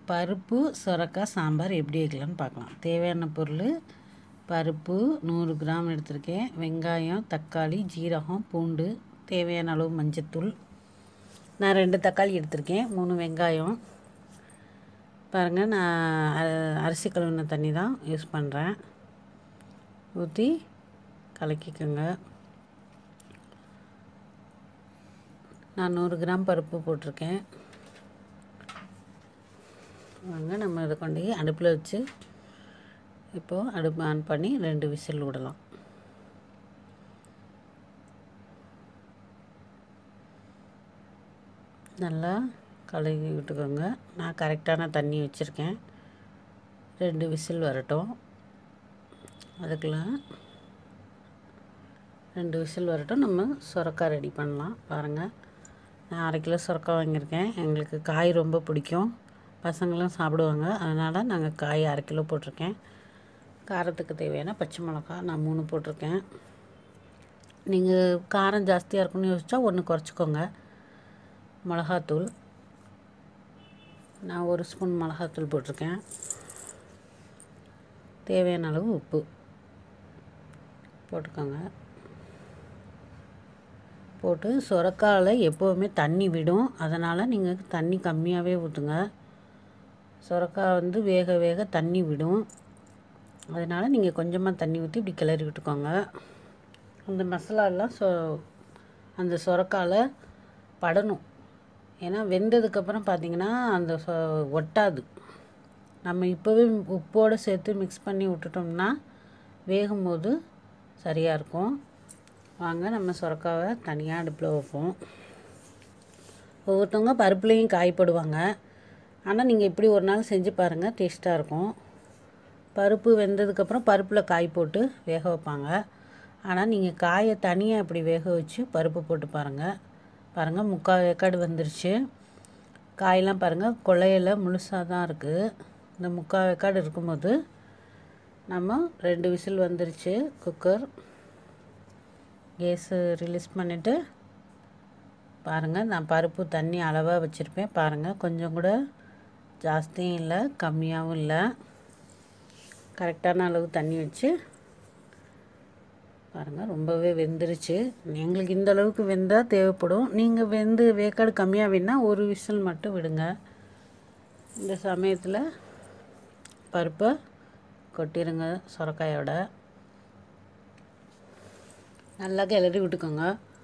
பருப்பு சுரக்காய் சாம்பார் எப்படி வைக்கலான்னு பார்க்கலாம் தேவையான பொருள் பருப்பு நூறு கிராம் எடுத்திருக்கேன் வெங்காயம் தக்காளி ஜீரகம் பூண்டு தேவையான அளவு மஞ்சத்தூள் நான் ரெண்டு தக்காளி எடுத்திருக்கேன் மூணு வெங்காயம் பாருங்கள் நான் அ- அரிசி கழுவின தண்ணி தான் யூஸ் பண்ணுறேன் ஊற்றி கலக்கிக்கோங்க நான் நூறு கிராம் பருப்பு போட்டிருக்கேன் வாங்க நம்ம இதை கொண்டு போய் அடுப்பில் வச்சு இப்போது அடுப்பு ஆன் பண்ணி ரெண்டு விசில் விடலாம் நல்லா கழுவி விட்டுக்கோங்க நான் கரெக்டான தண்ணி வச்சுருக்கேன் ரெண்டு விசில் வரட்டும் அதுக்குள்ள ரெண்டு விசில் வரட்டும் நம்ம சுரக்காய் ரெடி பண்ணலாம் பாருங்கள் நான் அரை கிலோ சுரக்காய் வாங்கியிருக்கேன் எங்களுக்கு காய் ரொம்ப பிடிக்கும் பசங்களும் சாப்பிடுவாங்க அதனால் நாங்கள் காய் அரை கிலோ போட்டிருக்கேன் காரத்துக்கு தேவையான பச்சை மிளகா நான் மூணு போட்டிருக்கேன் நீங்கள் காரம் ஜாஸ்தியாக இருக்குன்னு யோசிச்சா ஒன்று குறைச்சிக்கோங்க மிளகாத்தூள் நான் ஒரு ஸ்பூன் மிளகாத்தூள் போட்டிருக்கேன் தேவையான அளவு உப்பு போட்டுக்கோங்க போட்டு சுரக்காயில் எப்போவுமே தண்ணி விடும் அதனால் நீங்கள் தண்ணி கம்மியாகவே ஊற்றுங்க சுரக்காய் வந்து வேக வேக தண்ணி விடும் அதனால் நீங்கள் கொஞ்சமாக தண்ணி ஊற்றி இப்படி கிளறி விட்டுக்கோங்க அந்த மசாலாலாம் சொ அந்த சுரக்காயில் படணும் ஏன்னா வெந்ததுக்கப்புறம் பார்த்தீங்கன்னா அந்த சொ ஒட்டாது நம்ம இப்போவே உப்போடு சேர்த்து மிக்ஸ் பண்ணி விட்டுட்டோம்னா வேகும்போது சரியாக இருக்கும் வாங்க நம்ம சுரக்காவை தனியாக அடுப்பில் வைப்போம் ஒவ்வொருத்தவங்க பருப்புலேயும் காய் போடுவாங்க ஆனால் நீங்கள் இப்படி ஒரு நாள் செஞ்சு பாருங்கள் டேஸ்ட்டாக இருக்கும் பருப்பு வெந்ததுக்கப்புறம் பருப்பில் காய் போட்டு வேக வைப்பாங்க ஆனால் நீங்கள் காயை தனியாக இப்படி வேக வச்சு பருப்பு போட்டு பாருங்கள் பாருங்கள் முக்கால் வேக்காடு வந்துருச்சு காயெல்லாம் பாருங்கள் கொள்ளையில் முழுசாக தான் இருக்குது இந்த முக்கால் வேக்காடு இருக்கும்போது நம்ம ரெண்டு விசில் வந்துருச்சு குக்கர் கேஸு ரிலீஸ் பண்ணிவிட்டு பாருங்கள் நான் பருப்பு தண்ணி அளவாக வச்சுருப்பேன் பாருங்கள் கொஞ்சம் கூட ஜாஸ்தியும் இல்லை கம்மியாகவும் இல்லை கரெக்டான அளவு தண்ணி வச்சு பாருங்கள் ரொம்பவே வெந்துருச்சு எங்களுக்கு இந்த அளவுக்கு வெந்தால் தேவைப்படும் நீங்கள் வெந்து வேக்காடு கம்மியாக வேணால் ஒரு விசில் மட்டும் விடுங்க இந்த சமயத்தில் பருப்பை கொட்டிடுங்க சுரக்காயோட நல்லா கிளறி விட்டுக்கோங்க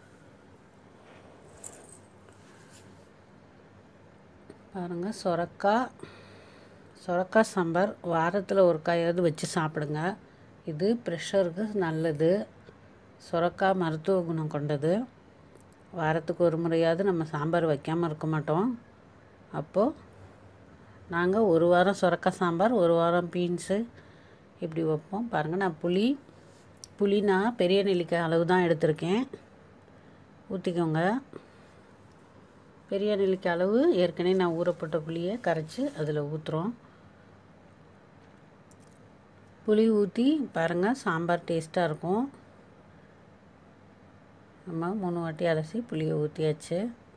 பாருங்கள் சுரக்காய் சுரக்காய் சாம்பார் வாரத்தில் ஒரு காயாவது வச்சு சாப்பிடுங்க இது ப்ரெஷருக்கு நல்லது சுரக்காய் மருத்துவ குணம் கொண்டது வாரத்துக்கு ஒரு முறையாவது நம்ம சாம்பார் வைக்காமல் இருக்க மாட்டோம் அப்போது நாங்கள் ஒரு வாரம் சுரக்காய் சாம்பார் ஒரு வாரம் பீன்ஸு இப்படி வைப்போம் பாருங்கள் நான் புளி புளி நான் பெரிய நெல்லிக்காய் அளவு தான் எடுத்திருக்கேன் ஊற்றிக்கோங்க பெரிய நெல்லிக்காய் அளவு ஏற்கனவே நான் ஊறப்பட்ட புளியை கரைச்சி அதில் ஊற்றுறோம் புளி ஊற்றி பாருங்கள் சாம்பார் டேஸ்ட்டாக இருக்கும் நம்ம மூணு வாட்டி அலசி புளியை ஊற்றியாச்சு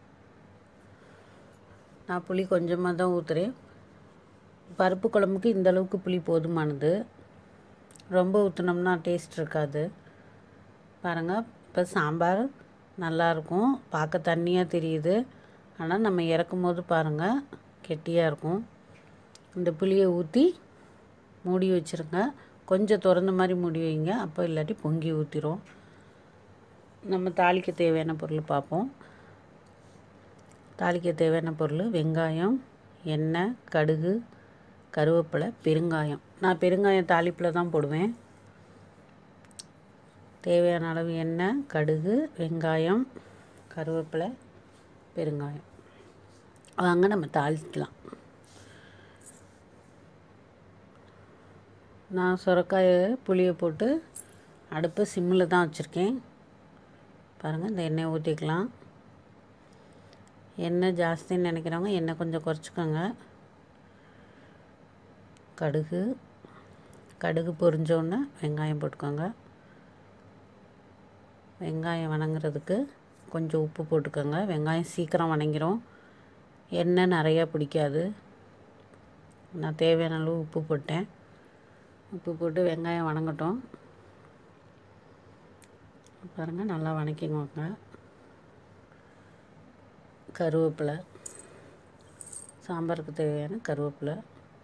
நான் புளி கொஞ்சமாக தான் ஊற்றுறேன் பருப்பு குழம்புக்கு இந்த அளவுக்கு புளி போதுமானது ரொம்ப ஊற்றினோம்னா டேஸ்ட் இருக்காது பாருங்கள் இப்போ சாம்பார் நல்லாயிருக்கும் பார்க்க தண்ணியாக தெரியுது ஆனால் நம்ம இறக்கும் போது பாருங்கள் கெட்டியாக இருக்கும் இந்த புளியை ஊற்றி மூடி வச்சுருங்க கொஞ்சம் திறந்த மாதிரி மூடி வைங்க அப்போ இல்லாட்டி பொங்கி ஊற்றிரும் நம்ம தாளிக்க தேவையான பொருள் பார்ப்போம் தாளிக்க தேவையான பொருள் வெங்காயம் எண்ணெய் கடுகு கருவேப்பிலை பெருங்காயம் நான் பெருங்காயம் தாளிப்பில் தான் போடுவேன் தேவையான அளவு எண்ணெய் கடுகு வெங்காயம் கருவேப்பிலை பெருங்காயம் வாங்க நம்ம தாளிக்கலாம் நான் சுரக்காயை புளியை போட்டு அடுப்பு சிம்மில் தான் வச்சுருக்கேன் பாருங்கள் இந்த எண்ணெயை ஊற்றிக்கலாம் எண்ணெய் ஜாஸ்தின்னு நினைக்கிறவங்க எண்ணெய் கொஞ்சம் குறைச்சிக்கோங்க கடுகு கடுகு பொரிஞ்சோடனே வெங்காயம் போட்டுக்கோங்க வெங்காயம் வணங்குறதுக்கு கொஞ்சம் உப்பு போட்டுக்கோங்க வெங்காயம் சீக்கிரம் வணங்கிரும் எண்ணெய் நிறையா பிடிக்காது நான் தேவையான அளவு உப்பு போட்டேன் உப்பு போட்டு வெங்காயம் வணங்கட்டும் பாருங்கள் நல்லா வணக்கிக்கோங்க கருவேப்பிலை சாம்பாருக்கு தேவையான கருவேப்பிலை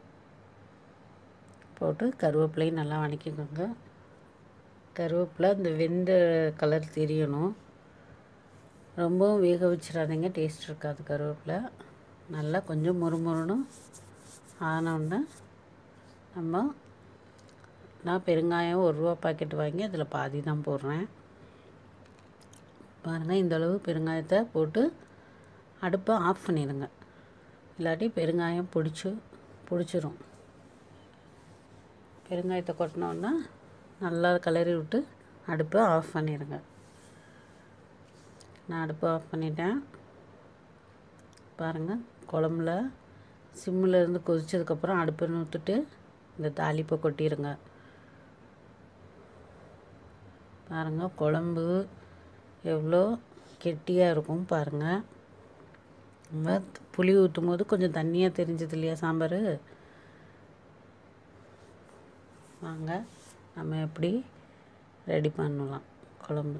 போட்டு கருவேப்பிலையும் நல்லா வணக்கிக்கோங்க கருவேப்பிலை இந்த வெந்த கலர் தெரியணும் ரொம்பவும் வேக வச்சிடாதீங்க டேஸ்ட் இருக்காது கருவேப்பிலை நல்லா கொஞ்சம் முறுமுறுன்னு ஆனோடனே நம்ம நான் பெருங்காயம் ஒரு ரூபா பாக்கெட் வாங்கி அதில் பாதி தான் போடுறேன் பாருங்கள் இந்த அளவு பெருங்காயத்தை போட்டு அடுப்பை ஆஃப் பண்ணிடுங்க இல்லாட்டி பெருங்காயம் பிடிச்சி பிடிச்சிரும் பெருங்காயத்தை கொட்டினோன்னா நல்லா கிளறி விட்டு அடுப்பை ஆஃப் பண்ணிடுங்க நான் அடுப்பை ஆஃப் பண்ணிட்டேன் பாருங்கள் குழம்புல சிம்மில் இருந்து கொதிச்சதுக்கப்புறம் அடுப்பை நூற்றுட்டு இந்த தாளிப்பை கொட்டிடுங்க பாருங்கள் குழம்பு எவ்வளோ கெட்டியாக இருக்கும் பாருங்கள் நம்ம புளி ஊற்றும் போது கொஞ்சம் தண்ணியாக தெரிஞ்சது இல்லையா சாம்பார் வாங்க நம்ம எப்படி ரெடி பண்ணலாம் குழம்பு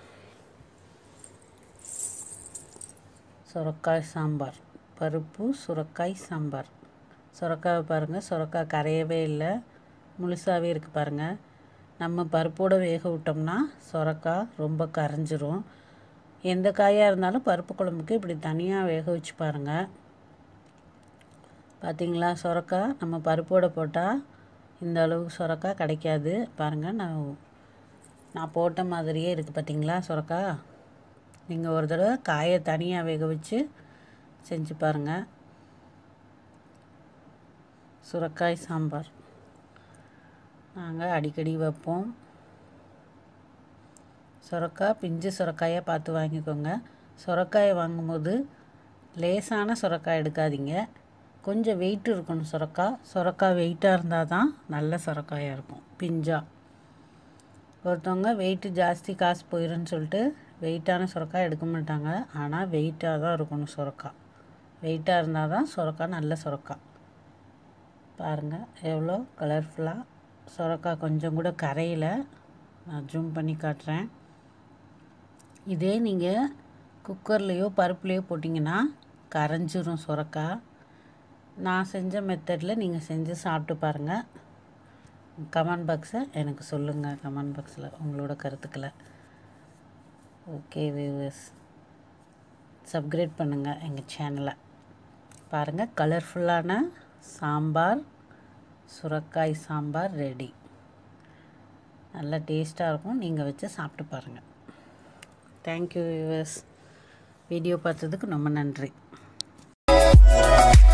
சுரக்காய் சாம்பார் பருப்பு சுரக்காய் சாம்பார் சுரக்காவை பாருங்கள் சுரக்காய் கரையவே இல்லை முழுசாகவே இருக்குது பாருங்கள் நம்ம பருப்போடு வேக விட்டோம்னா சுரக்காய் ரொம்ப கரைஞ்சிரும் எந்த காயாக இருந்தாலும் பருப்பு குழம்புக்கு இப்படி தனியாக வேக வச்சு பாருங்கள் பார்த்திங்களா சுரக்காய் நம்ம பருப்போடு போட்டால் இந்த அளவுக்கு சுரக்காய் கிடைக்காது பாருங்கள் நான் நான் போட்ட மாதிரியே இருக்குது பார்த்தீங்களா சுரக்காய் நீங்கள் ஒரு தடவை காயை தனியாக வேக வச்சு செஞ்சு பாருங்கள் சுரக்காய் சாம்பார் நாங்கள் அடிக்கடி வைப்போம் சுரக்காய் பிஞ்சு சுரக்காயாக பார்த்து வாங்கிக்கோங்க சுரக்காயை வாங்கும்போது லேசான சுரக்காய் எடுக்காதீங்க கொஞ்சம் வெயிட் இருக்கணும் சுரக்காய் சுரக்காய் வெயிட்டாக இருந்தால் தான் நல்ல சுரக்காயாக இருக்கும் பிஞ்சா ஒருத்தவங்க வெயிட்டு ஜாஸ்தி காசு போயிடும்னு சொல்லிட்டு வெயிட்டான சுரக்காய் எடுக்க மாட்டாங்க ஆனால் வெயிட்டாக தான் இருக்கணும் சுரக்காய் வெயிட்டாக இருந்தால் தான் சுரக்காய் நல்ல சுரக்காய் பாருங்கள் எவ்வளோ கலர்ஃபுல்லாக சுரக்காய் கொஞ்சம் கூட கரையில் நான் ஜூம் பண்ணி காட்டுறேன் இதே நீங்கள் குக்கர்லேயோ பருப்புலேயோ போட்டிங்கன்னா கரைஞ்சிரும் சுரக்காய் நான் செஞ்ச மெத்தடில் நீங்கள் செஞ்சு சாப்பிட்டு பாருங்கள் கமெண்ட் பாக்ஸை எனக்கு சொல்லுங்கள் கமெண்ட் பாக்ஸில் உங்களோட கருத்துக்களை ஓகே வியூவர்ஸ் சப்ஸ்கிரைப் பண்ணுங்கள் எங்கள் சேனலை பாருங்கள் கலர்ஃபுல்லான சாம்பார் சுரக்காய் சாம்பார் ரெடி நல்லா டேஸ்ட்டாக இருக்கும் நீங்கள் வச்சு சாப்பிட்டு பாருங்கள் தேங்க்யூ வியூவர்ஸ் வீடியோ பார்த்ததுக்கு ரொம்ப நன்றி